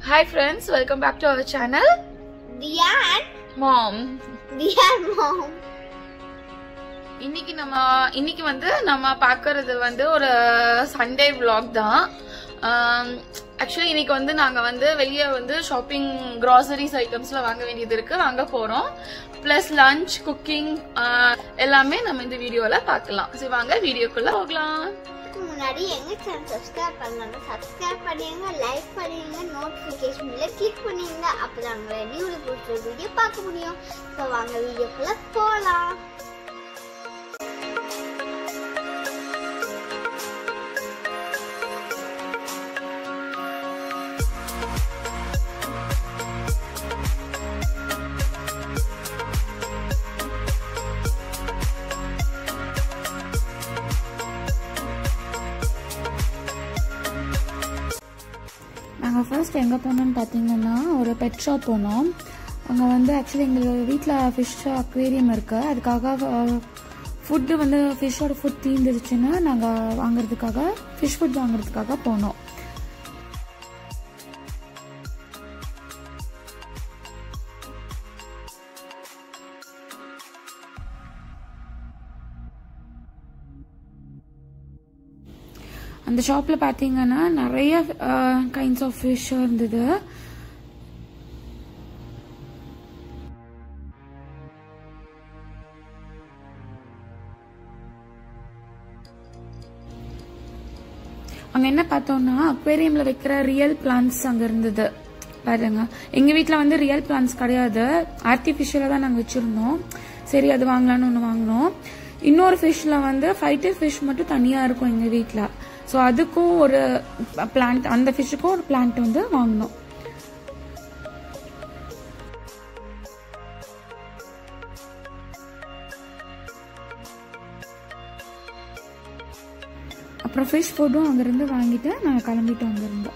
Hi friends, welcome back to our channel. Dia and Mom. Dia and mom. இன்னைக்கு நம்ம இன்னைக்கு வந்து நம்ம பார்க்கறது வந்து ஒரு சண்டே vlog தான் ஆக்சுவலி இன்னைக்கு வந்து நாங்க வந்து வெளியே வந்து ஷாப்பிங் கிராசரிஸ் ஐட்டம்ஸ்ல வாங்க வேண்டியது இருக்கு வாங்க போறோம் பிளஸ் லஞ்ச் குக்கிங் எல்லாமே நம்ம இந்த வீடியோல பார்க்கலாம் சரி வாங்க வீடியோக்குள்ள போகலாம் அதுக்கு முன்னாடி எங்க சேனல் சப்ஸ்கிரைப் பண்ணலாம் சப்ஸ்கிரைப் பண்ணிடுங்க லைக் பண்ணிடுங்க நோட்டிஃபிகேஷன் பில்ல கிளிக் பண்ணிடுங்க அப்பதான் உங்களை நியூல போட்டு வீடியோ பார்க்க முடியும் ஸோ வாங்க வீடியோக்குள்ள போகலாம் நாங்கள் ஃபர்ஸ்ட் எங்கே போனோம்னு பார்த்தீங்கன்னா ஒரு பெட் ஷாப் போனோம் அங்கே வந்து ஆக்சுவலி எங்கள் வீட்டில் ஃபிஷ் அக்வேரியம் இருக்குது அதுக்காக ஃபுட்டு வந்து ஃபிஷ்ஷோட ஃபுட் தீந்துருச்சுன்னு நாங்கள் வாங்குறதுக்காக ஃபிஷ் ஃபுட் வாங்குறதுக்காக போனோம் அந்த ஷாப்பில் பார்த்தீங்கன்னா நிறைய கைண்ட்ஸ் ஆஃப் ஃபிஷ் இருந்தது அங்க என்ன பார்த்தோம்னா அக்வேரியம்ல வைக்கிற ரியல் பிளான்ஸ் அங்க இருந்தது பாருங்க எங்க வீட்ல வந்து ரியல் பிளான்ஸ் கிடையாது ஆர்டிபிஷியலா தான் நாங்க வச்சிருந்தோம் சரி அது வாங்கலாம்னு ஒன்று வாங்கினோம் இன்னொரு ஃபிஷ்ல வந்து ஃபைட்டர் ஃபிஷ் மட்டும் தனியா இருக்கும் எங்க வீட்ல ஸோ அதுக்கும் ஒரு பிளான்ட் அந்த ஃபிஷ்ஷுக்கும் ஒரு பிளான்ட் வந்து வாங்கினோம் அப்புறம் ஃபிஷ் ஃபுட்டும் அங்கேருந்து வாங்கிட்டு நாங்கள் கிளம்பிட்டோம் அங்கேருந்து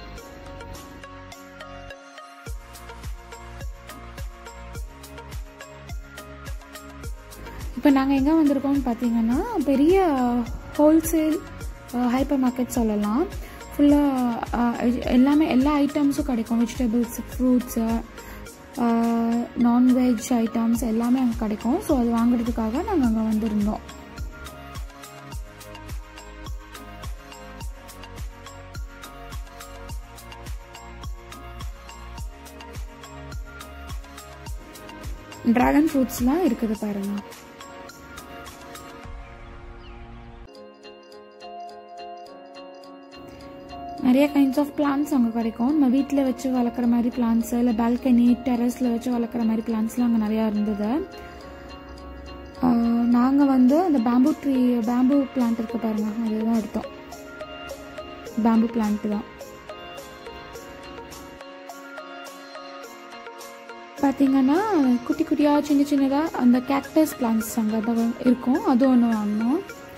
இப்போ நாங்கள் எங்கே வந்திருக்கோம்னு பார்த்தீங்கன்னா பெரிய ஹோல்சேல் ஹைப்பர் மார்க்கெட் சொல்லலாம் ஃபுல்லாக எல்லாமே எல்லா ஐட்டம்ஸும் கிடைக்கும் வெஜிடபிள்ஸ் ஃப்ரூட்ஸு நான்வெஜ் ஐட்டம்ஸ் எல்லாமே அங்கே கிடைக்கும் ஸோ அது வாங்குறதுக்காக நாங்கள் அங்கே வந்திருந்தோம் ட்ராகன் ஃப்ரூட்ஸ்லாம் இருக்குது பாருங்க நிறைய கைண்ட்ஸ் ஆஃப் பிளான்ஸ் அங்கே கிடைக்கும் நம்ம வீட்டில் வச்சு வளர்க்குற மாதிரி பிளான்ஸ் இல்லை பால்கனி டெரஸில் வச்சு வளர்க்குற மாதிரி பிளான்ஸ்லாம் அங்கே நிறையா இருந்தது நாங்கள் வந்து அந்த பேம்பு ட்ரீ பேம்பு பிளான்ட் இருக்கு பாருங்க அதுதான் எடுத்தோம் பேம்பு பிளான்ட் தான் பார்த்தீங்கன்னா குட்டி குட்டியாக சின்ன சின்னதாக அந்த கேக்டஸ் பிளான்ஸ் அங்கே தான் இருக்கும் அது ஒன்று வாங்கினோம்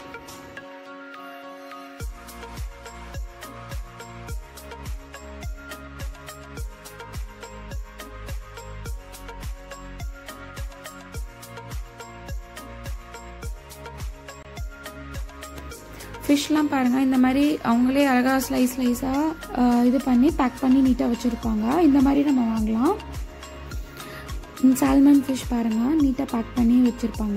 ஃபிஷ்லாம் பாருங்கள் இந்த மாதிரி அவங்களே அழகாக ஸ்லைஸ் ஸ்லைஸாக இது பண்ணி பேக் பண்ணி நீட்டாக வச்சுருப்பாங்க இந்த மாதிரி நம்ம வாங்கலாம் சால்மன் ஃபிஷ் பாருங்கள் நீட்டாக பேக் பண்ணி வச்சுருப்பாங்க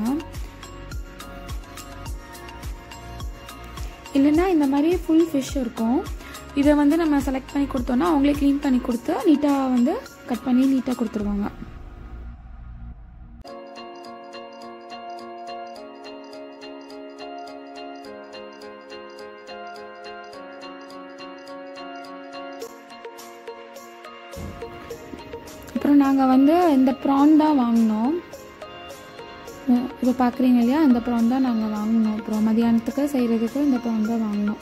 இல்லைன்னா இந்த மாதிரி ஃபுல் ஃபிஷ் இருக்கும் இதை வந்து நம்ம செலக்ட் பண்ணி கொடுத்தோன்னா அவங்களே க்ளீன் பண்ணி கொடுத்து நீட்டாக வந்து கட் பண்ணி நீட்டாக கொடுத்துருவாங்க அப்புறம் நாங்கள் வந்து இந்த ப்ரான் தான் வாங்கினோம் இப்போ பார்க்குறீங்க இல்லையா இந்த ப்ரான் தான் நாங்கள் வாங்கினோம் அப்புறம் மதியானத்துக்கு செய்கிறதுக்கு இந்த ப்ரான் தான் வாங்கினோம்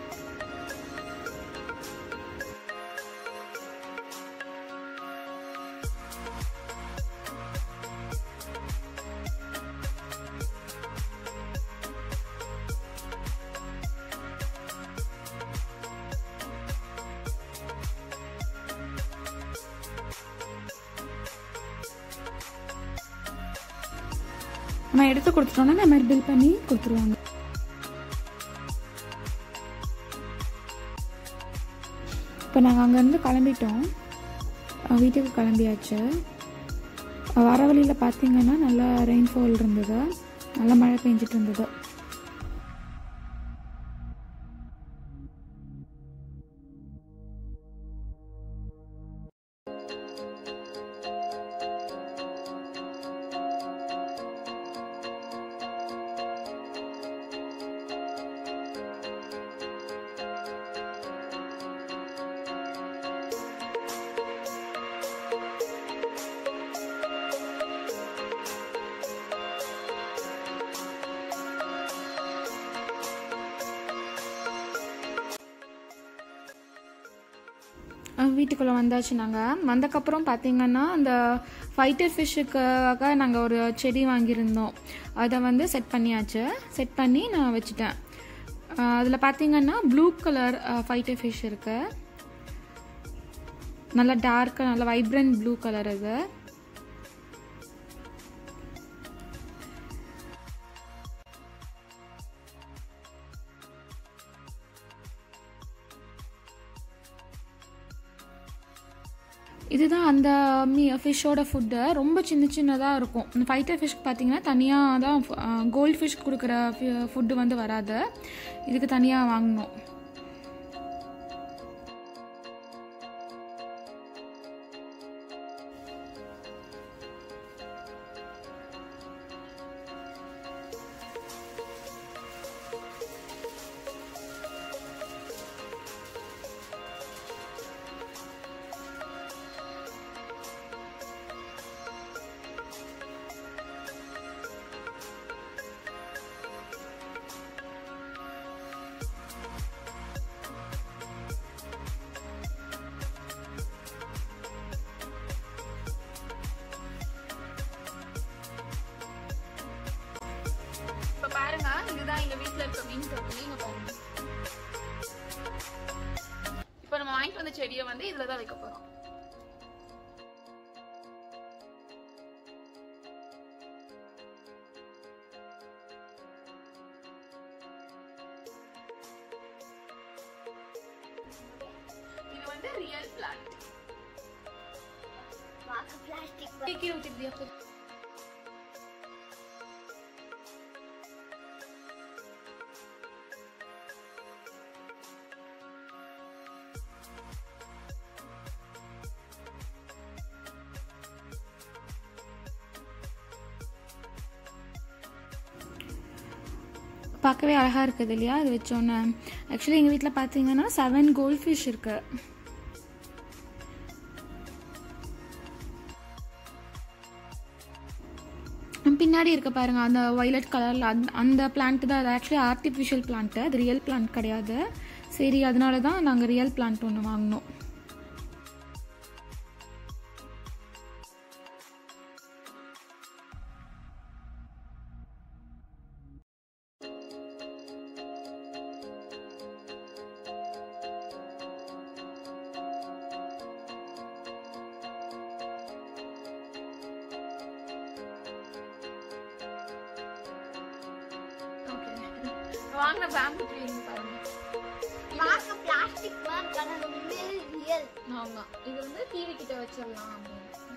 நம்ம எடுத்து கொடுத்துட்டோம்னா இந்த மாதிரி பில் பண்ணி கொடுத்துருவாங்க இப்போ நாங்கள் அங்கேருந்து கிளம்பிட்டோம் அஹ் வீட்டுக்கு கிளம்பியாச்சு அஹ் வர வழியில் பார்த்தீங்கன்னா நல்லா ரெயின்ஃபால் இருந்தது நல்லா மழை பெஞ்சிட்டு இருந்தது அஹ் வீட்டுக்குள்ளே வந்தாச்சு நாங்கள் வந்தக்கப்புறம் பார்த்தீங்கன்னா அந்த ஃபைட்டர் ஃபிஷ்ஷுக்காக நாங்கள் ஒரு செடி வாங்கியிருந்தோம் அதை வந்து செட் பண்ணியாச்சு செட் பண்ணி நான் வச்சுட்டேன் அதில் பார்த்தீங்கன்னா ப்ளூ கலர் ஃபைட்டர் ஃபிஷ் இருக்கு நல்லா டார்க்காக நல்லா வைப்ரண்ட் ப்ளூ கலர் அது இதுதான் அந்த மீ ஃபிஷ்ஷோட ஃபுட்டு ரொம்ப சின்ன சின்னதாக இருக்கும் இந்த ஃபைட்டர் ஃபிஷ்க்கு பார்த்தீங்கன்னா தனியாக தான் கோல்ட் ஃபிஷ் கொடுக்குற ஃபுட்டு வந்து வராது இதுக்கு தனியாக வாங்கணும் இப்ப பாருங்க இதுதான் எங்க வீட்ல இருக்க மீன் தொட்டி இங்க பாருங்க இப்ப நம்ம வாங்கிட்டு வந்த செடியை வந்து இதுல தான் வைக்க போறோம் இது வந்து ரியல் பிளான்ட் வாக்கு பிளாஸ்டிக் கீழே ஊத்திட்டியா போய் பார்க்கவே அழகாக இருக்குது இல்லையா இது வச்சோன்னே ஆக்சுவலி எங்கள் வீட்டில் பார்த்தீங்கன்னா செவன் கோல்ட் ஃபிஷ் இருக்கு பின்னாடி இருக்க பாருங்க அந்த வயலட் கலரில் அந்த அந்த பிளான்ட் தான் அது ஆக்சுவலி ஆர்டிஃபிஷியல் பிளான்ட்டு அது ரியல் பிளான்ட் கிடையாது சரி அதனால தான் நாங்கள் ரியல் பிளான்ட் ஒன்று வாங்கினோம் ஓகே வாங்கின பேம்பு ட்ரீ பாருங்க வாக்கு பிளாஸ்டிக் மாதிரி ஆனா உண்மையிலே ரியல் ஆமா இது வந்து டிவி கிட்ட வச்சிடலாம் அப்படின்னு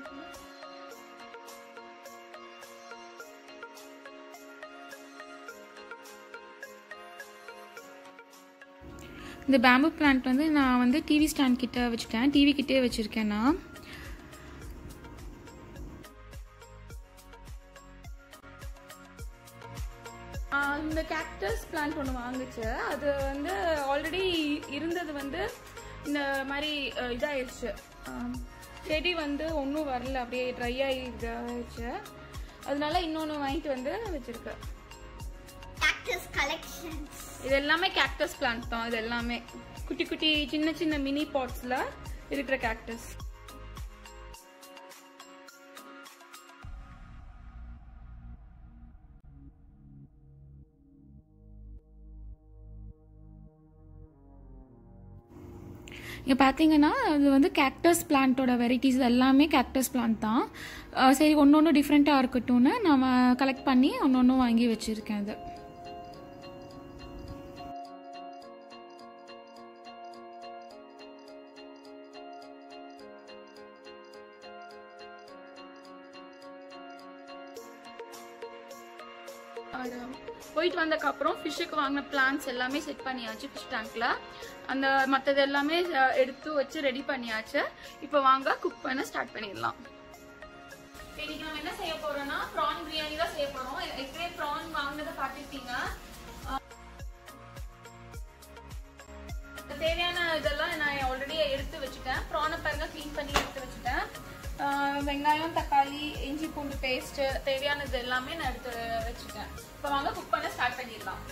இந்த பேம்பு பிளான்ட் வந்து நான் வந்து டிவி ஸ்டாண்ட் கிட்ட வச்சுட்டேன் டிவி கிட்டே வச்சுருக்கேன் நான் ஆஹ் இந்த கேக்டஸ் பிளான்ட் ஒன்று வாங்குச்சு அது வந்து ஆல்ரெடி இருந்தது வந்து இந்த மாதிரி அஹ், இதாயிடுச்சு ஆம், செடி வந்து ஒன்றும் வரல அப்படியே ட்ரை ஆகி இதாகிடுச்சு அதனால இன்னொன்று வாங்கிட்டு வந்து வச்சிருக்கேன் கேக்டஸ் கலெக்ஷன்ஸ் இது எல்லாமே கேக்டஸ் பிளான்ட் தான் இது எல்லாமே குட்டி குட்டி சின்ன சின்ன மினி பாட்ஸில் இருக்கிற கேக்டஸ் இங்கே பார்த்தீங்கன்னா அது வந்து கேக்டஸ் பிளான்ட்டோட வெரைட்டிஸ் எல்லாமே கேக்டஸ் பிளான்ட் தான் அஹ் சரி ஒன்று ஒன்று டிஃப்ரெண்ட்டாக இருக்கட்டும்னு நான் கலெக்ட் பண்ணி ஒன்று ஒன்று வாங்கி வச்சுருக்கேன் அது போயிட்டு வந்ததுக்கு அப்புறம் ஃபிஷ்ஷுக்கு வாங்கின பிளான்ஸ் எல்லாமே செட் பண்ணியாச்சு ஃபிஷ் டேங்க்ல அந்த மற்றது எல்லாமே அஹ், எடுத்து வச்சு ரெடி பண்ணியாச்சு இப்போ வாங்க குக் பண்ண ஸ்டார்ட் பண்ணிடலாம் இன்னைக்கு நம்ம என்ன செய்ய போறோம்னா ப்ரான் பிரியாணி தான் செய்ய போறோம் ஏற்கனவே ப்ரான் வாங்கினதை பார்த்துருப்பீங்க தேவையான இதெல்லாம் நான் ஆல்ரெடி எடுத்து வச்சுட்டேன் ப்ரானை பாருங்க க்ளீன் பண்ணி எடுத்து வச்சுட்டேன் ஆஹ் வெங்காயம் தக்காளி இஞ்சி பூண்டு பேஸ்ட் தேவையானது எல்லாமே நான் எடுத்து வச்சுட்டேன் இப்போ வாங்க குக் பண்ண ஸ்டார்ட் பண்ணிடலாம்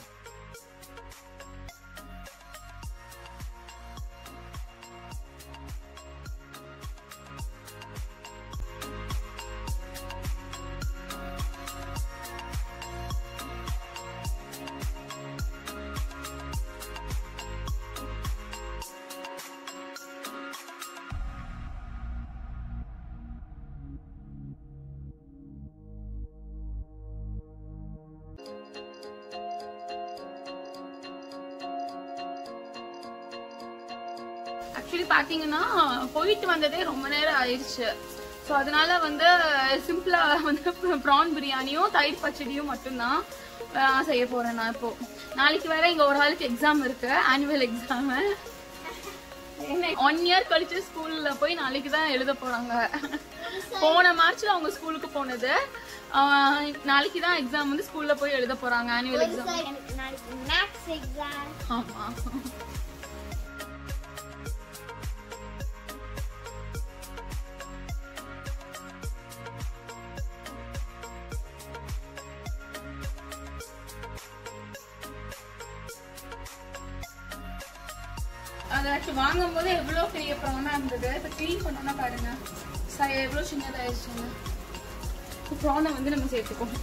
ஆக்சுவலி பாத்தீங்கன்னா போயிட்டு வந்ததே ரொம்ப நேரம் ஆயிடுச்சு ஸோ அதனால வந்து சிம்பிளா வந்து ப்ரான் பிரியாணியும் தயிர் பச்சடியும் மட்டும்தான் ஆஹ், செய்ய போறேன் நான் இப்போ நாளைக்கு வேற இங்க ஒரு ஆளுக்கு எக்ஸாம் இருக்கு ஆனுவல் எக்ஸாம் ஒன் இயர் கழிச்சு ஸ்கூல்ல போய் நாளைக்கு தான் எழுத போறாங்க போன மார்ச்ல அவங்க ஸ்கூலுக்கு போனது ஆஹ், நாளைக்கு தான் எக்ஸாம் வந்து ஸ்கூல்ல போய் எழுத போறாங்க ஆனுவல் ஒரு எக்ஸாம் side எனக்கு நாளைக்கு மேக்ஸ் எக்ஸாம் ஆமா அது ஆக்சுவலி வாங்கும் போது எவ்வளவு பெரிய ப்ரானா இருந்தது இப்ப க்ளீன் பண்ணோம்னா பாருங்க ச- எவ்வளவு சின்னதாயிருச்சுங்க ப்ரானை வந்து நம்ம சேர்த்துக்கோம்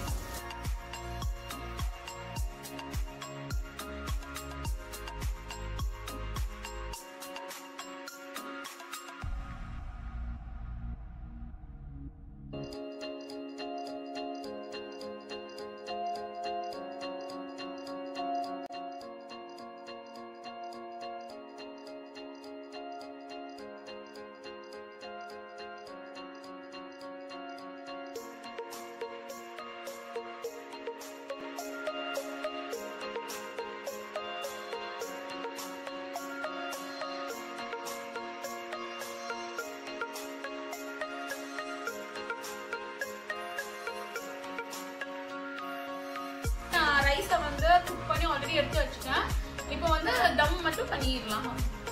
நான் ரைஸை வந்து குக் பண்ணி ஆல்ரெடி எடுத்து வச்சுட்டேன் இப்போ வந்து தம் மட்டும் பண்ணிடலாம்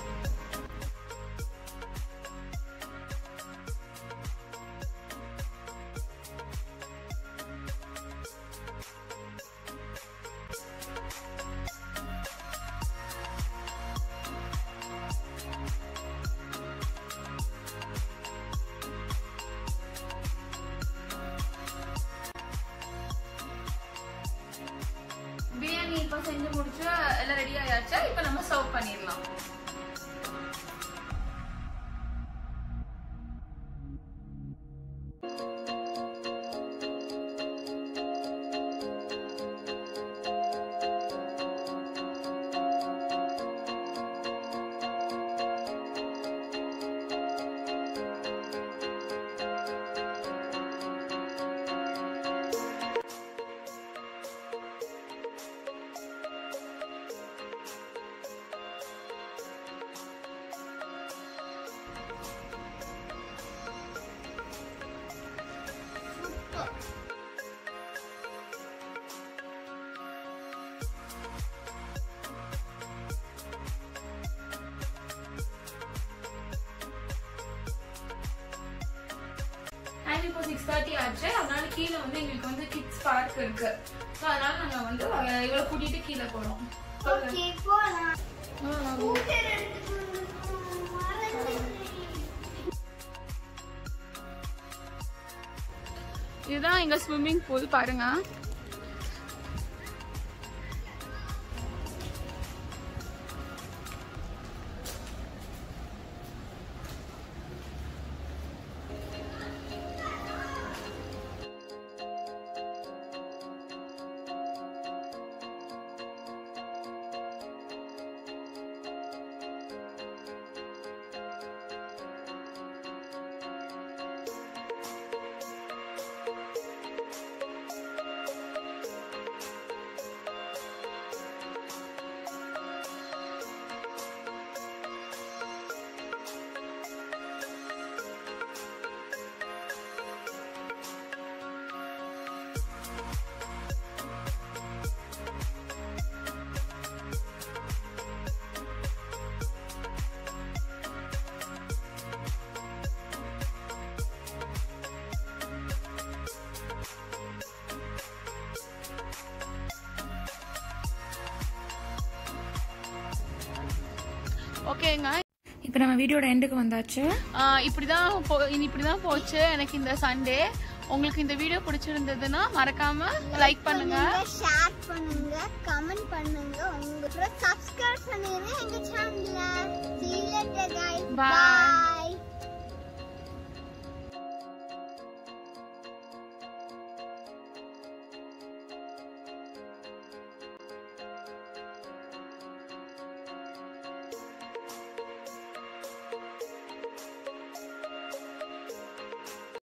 பிரியாணி இப்போ செஞ்சு முடிச்சு எல்லாம் ரெடி ஆயாச்சு இப்போ நம்ம சர்வ் பண்ணிடலாம் டைம் இப்போ சிக்ஸ் தேர்ட்டி ஆச்சு அதனால கீழே வந்து எங்களுக்கு வந்து கிட்ஸ் பார்க் இருக்கு ஸோ அதனால நாங்க வந்து அஹ், இவளை கூட்டிட்டு கீழே போறோம் ஓகே போலாம் ஸ்கூட்டர் எடுத்துட்டு வந்துருக்கோம். மறந்துட்டேன். இதுதான் எங்க ஸ்விம்மிங் பூல் பாருங்க ஓகேங்க இப்போ நம்ம வீடியோட எண்டுக்கு வந்தாச்சு ஆஹ் இப்படிதான் போ- இனி இப்படிதான் போச்சு எனக்கு இந்த சண்டே உங்களுக்கு இந்த வீடியோ பிடிச்சிருந்ததுன்னா மறக்காம லைக் பண்ணுங்க ஷேர் பண்ணுங்க கமெண்ட் பண்ணுங்க உங்களுக்கு சப்ஸ்கிரைப் பண்ணுங்க எங்க சேனல்ல see you later guys Bye. bye